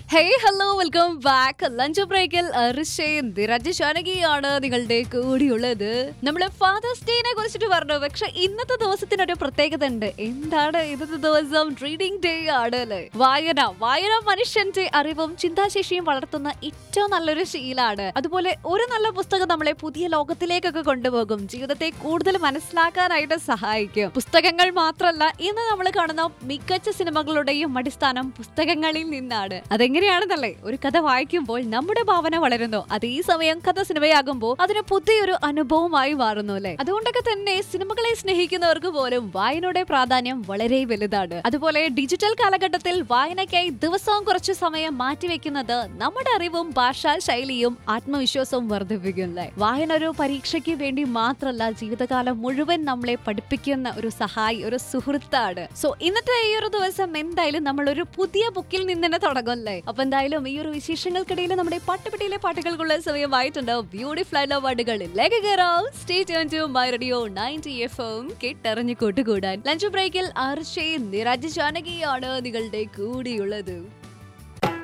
hey hello welcome back lunch ബ്രേക്കിൽ ഋഷയും നിരജ് ശാനകിയാണ് നിങ്ങളുടെ കൂടിയുള്ളത് നമ്മള് ഫാദേഴ്സ് ഡേനെ കുറിച്ചിട്ട് പറഞ്ഞു പക്ഷെ ഇന്നത്തെ ദിവസത്തിനൊരു പ്രത്യേകത ഉണ്ട് എന്താണ് ഇന്നത്തെ ദിവസം റീഡിംഗ് ഡേ ആണ് അല്ലേ വായന വായന മനുഷ്യന്റെ അറിവും ചിന്താശേഷിയും വളർത്തുന്ന ഏറ്റവും നല്ലൊരു ശീലാണ് അതുപോലെ ഒരു നല്ല പുസ്തകം നമ്മളെ പുതിയ ലോകത്തിലേക്കൊക്കെ കൊണ്ടുപോകും ജീവിതത്തെ കൂടുതൽ മനസ്സിലാക്കാനായിട്ട് സഹായിക്കും പുസ്തകങ്ങൾ മാത്രമല്ല ഇന്ന് നമ്മൾ കാണുന്ന മികച്ച സിനിമകളുടെയും അടിസ്ഥാനം പുസ്തകങ്ങളിൽ നിന്നാണ് അതെങ്ങനെയാണെന്നല്ലേ ഒരു കഥ വായിക്കുമ്പോൾ നമ്മുടെ ഭാവന വളരുന്നു അതേ സമയം കഥ സിനിമയാകുമ്പോൾ അതിന് പുതിയൊരു അനുഭവമായി മാറുന്നു അല്ലെ അതുകൊണ്ടൊക്കെ തന്നെ സിനിമകളെ സ്നേഹിക്കുന്നവർക്ക് പോലും വായനയുടെ പ്രാധാന്യം വളരെ വലുതാണ് അതുപോലെ ഡിജിറ്റൽ കാലഘട്ടത്തിൽ വായനയ്ക്കായി ദിവസവും കുറച്ച് സമയം മാറ്റിവെക്കുന്നത് നമ്മുടെ അറിവും ഭാഷാ ശൈലിയും ആത്മവിശ്വാസവും വർദ്ധിപ്പിക്കും അല്ലേ വായന ഒരു പരീക്ഷയ്ക്ക് വേണ്ടി മാത്രമല്ല ജീവിതകാലം മുഴുവൻ നമ്മളെ പഠിപ്പിക്കുന്ന ഒരു സഹായി ഒരു സുഹൃത്താണ് സോ ഇന്നത്തെ ഈ ഒരു ദിവസം എന്തായാലും നമ്മൾ ഒരു പുതിയ ബുക്കിൽ നിന്ന് തന്നെ തുടങ്ങും അല്ലേ അപ്പൊ എന്തായാലും ഈ ഒരു വിശേഷങ്ങൾക്കിടയിൽ നമ്മുടെ പാട്ടുപെട്ടിയിലെ പാട്ടുകൾക്കുള്ള സമയമായിട്ടുണ്ട് ബ്യൂട്ടിഫുൾ ആയിട്ടുള്ള പാട്ടുകളിലേക്ക് കയറാം stay to my radio ninety F M കേട്ടറിഞ്ഞ് കൂട്ടുകൂടാൻ ലഞ്ച് ബ്രേക്കിൽ ആർഷയും നിരാജ് ജാനകിയാണ് നിങ്ങളുടെ കൂടിയുള്ളത്